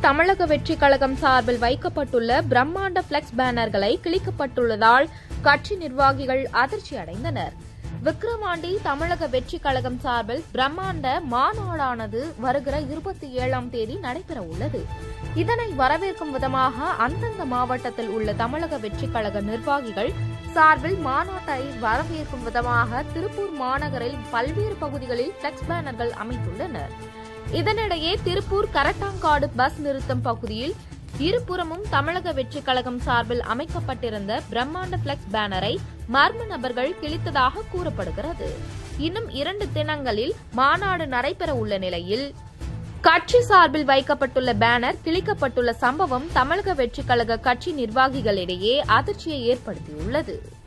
தமிழக வெற்றி கழகம் சார்பில் வைக்கப்பட்டுள்ள பிரம்மாண்ட பிளெக்ஸ் பேனர்களை கிழிக்கப்பட்டுள்ளதால் கட்சி நிர்வாகிகள் அதிர்ச்சி அடைந்தனர் விக்கிரவாண்டி தமிழக வெற்றி கழகம் சார்பில் பிரம்மாண்ட மாநாடானது வருகிற இருபத்தி ஏழாம் தேதி நடைபெற உள்ளது இதனை வரவேற்கும் விதமாக அந்தந்த மாவட்டத்தில் உள்ள தமிழக வெற்றி கழக நிர்வாகிகள் சார்பில் மாநாட்டை வரவேற்கும் விதமாக திருப்பூர் மாநகரில் பல்வேறு பகுதிகளில் பிளெக்ஸ் பேனர்கள் அமைத்துள்ளனர் இதனிடையே திருப்பூர் கரட்டாங்காடு பஸ் நிறுத்தம் பகுதியில் இருபுறமும் தமிழக வெற்றி கழகம் சார்பில் அமைக்கப்பட்டிருந்த பிரம்மாண்ட பிளெக்ஸ் பேனரை மர்ம நபர்கள் கிழித்ததாக கூறப்படுகிறது இன்னும் இரண்டு தினங்களில் மாநாடு நடைபெற உள்ள நிலையில் கட்சி சார்பில் வைக்கப்பட்டுள்ள பேனர் கிழிக்கப்பட்டுள்ள சம்பவம் தமிழக வெற்றி கழக கட்சி நிர்வாகிகளிடையே அதிர்ச்சியை ஏற்படுத்தியுள்ளது